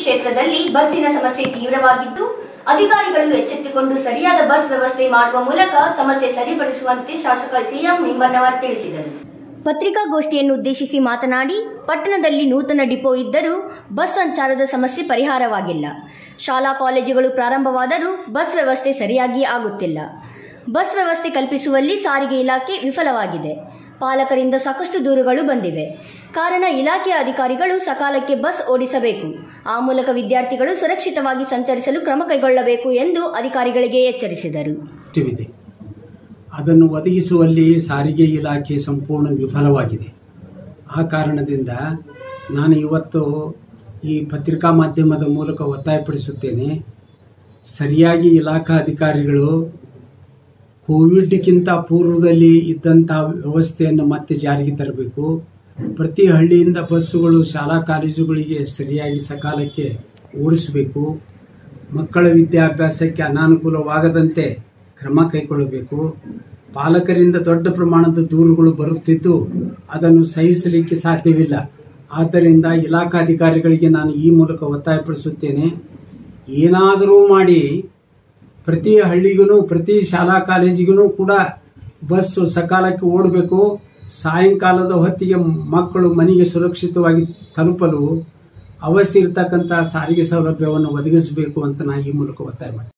ಕ್ಷೇತ್ರದಲ್ಲಿ ಬಸ್ಸಿನ ಸಮಸ್ಯೆ ತೀವ್ರವಾಗಿದ್ದು ಅಧಿಕಾರಿಗಳು ಎಚ್ಚೆತ್ತುಕೊಂಡು ಸರಿಯಾದ ಬಸ್ ವ್ಯವಸ್ಥೆ ಮಾಡುವ ಮೂಲಕ ಸಮಸ್ಯೆ ಸರಿಪಡಿಸುವಂತೆ ಶಾಸಕ ಸಿಎಂ ನಿಂಬಣ್ಣವರ್ ತಿಳಿಸಿದರು ಪತ್ರಿಕಾಗೋಷ್ಠಿಯನ್ನು ಉದ್ದೇಶಿಸಿ ಮಾತನಾಡಿ ಪಟ್ಟಣದಲ್ಲಿ ನೂತನ ಡಿಪೋ ಇದ್ದರೂ ಬಸ್ ಸಂಚಾರದ ಸಮಸ್ಯೆ ಪರಿಹಾರವಾಗಿಲ್ಲ ಶಾಲಾ ಕಾಲೇಜುಗಳು ಪ್ರಾರಂಭವಾದರೂ ಬಸ್ ವ್ಯವಸ್ಥೆ ಸರಿಯಾಗಿ ಆಗುತ್ತಿಲ್ಲ ಬಸ್ ವ್ಯವಸ್ಥೆ ಕಲ್ಪಿಸುವಲ್ಲಿ ಸಾರಿಗೆ ಇಲಾಖೆ ವಿಫಲವಾಗಿದೆ ಪಾಲಕರಿಂದ ಸಾಕಷ್ಟು ದೂರುಗಳು ಬಂದಿವೆ ಕಾರಣ ಇಲಾಖೆಯ ಅಧಿಕಾರಿಗಳು ಸಕಾಲಕ್ಕೆ ಬಸ್ ಓಡಿಸಬೇಕು ಆ ಮೂಲಕ ವಿದ್ಯಾರ್ಥಿಗಳು ಸುರಕ್ಷಿತವಾಗಿ ಸಂಚರಿಸಲು ಕ್ರಮ ಕೈಗೊಳ್ಳಬೇಕು ಎಂದು ಅಧಿಕಾರಿಗಳಿಗೆ ಎಚ್ಚರಿಸಿದರು ಅಗತ್ಯವಿದೆ ಅದನ್ನು ಒದಗಿಸುವಲ್ಲಿ ಸಾರಿಗೆ ಇಲಾಖೆ ಸಂಪೂರ್ಣ ವಿಫಲವಾಗಿದೆ ಆ ಕಾರಣದಿಂದ ನಾನು ಇವತ್ತು ಈ ಪತ್ರಿಕಾ ಮಾಧ್ಯಮದ ಮೂಲಕ ಒತ್ತಾಯಪಡಿಸುತ್ತೇನೆ ಸರಿಯಾಗಿ ಇಲಾಖಾ ಅಧಿಕಾರಿಗಳು ಕೋವಿಡ್ಗಿಂತ ಪೂರ್ವದಲ್ಲಿ ಇದ್ದಂತಹ ವ್ಯವಸ್ಥೆಯನ್ನು ಮತ್ತೆ ಜಾರಿಗೆ ತರಬೇಕು ಪ್ರತಿ ಹಳ್ಳಿಯಿಂದ ಬಸ್ಸುಗಳು ಶಾಲಾ ಕಾಲೇಜುಗಳಿಗೆ ಸರಿಯಾಗಿ ಸಕಾಲಕ್ಕೆ ಓಡಿಸಬೇಕು ಮಕ್ಕಳ ವಿದ್ಯಾಭ್ಯಾಸಕ್ಕೆ ಅನಾನುಕೂಲವಾಗದಂತೆ ಕ್ರಮ ಕೈಗೊಳ್ಳಬೇಕು ಪಾಲಕರಿಂದ ದೊಡ್ಡ ಪ್ರಮಾಣದ ದೂರುಗಳು ಬರುತ್ತಿದ್ದು ಅದನ್ನು ಸಹಿಸಲಿಕ್ಕೆ ಸಾಧ್ಯವಿಲ್ಲ ಆದ್ದರಿಂದ ಇಲಾಖಾಧಿಕಾರಿಗಳಿಗೆ ನಾನು ಈ ಮೂಲಕ ಒತ್ತಾಯಪಡಿಸುತ್ತೇನೆ ಏನಾದರೂ ಮಾಡಿ ಪ್ರತಿ ಹಳ್ಳಿಗೂ ಪ್ರತಿ ಶಾಲಾ ಕಾಲೇಜಿಗೂ ಕೂಡ ಬಸ್ ಸಕಾಲಕ್ಕೆ ಓಡಬೇಕು ಸಾಯಂಕಾಲದ ಹೊತ್ತಿಗೆ ಮಕ್ಕಳು ಮನೆಗೆ ಸುರಕ್ಷಿತವಾಗಿ ತಲುಪಲು ಅವಶ್ಯ ಇರತಕ್ಕಂತಹ ಸಾರಿಗೆ ಸೌಲಭ್ಯವನ್ನು ಒದಗಿಸಬೇಕು ಅಂತ ನಾನು ಈ ಮೂಲಕ ಒತ್ತಾಯ ಮಾಡ್ತೀನಿ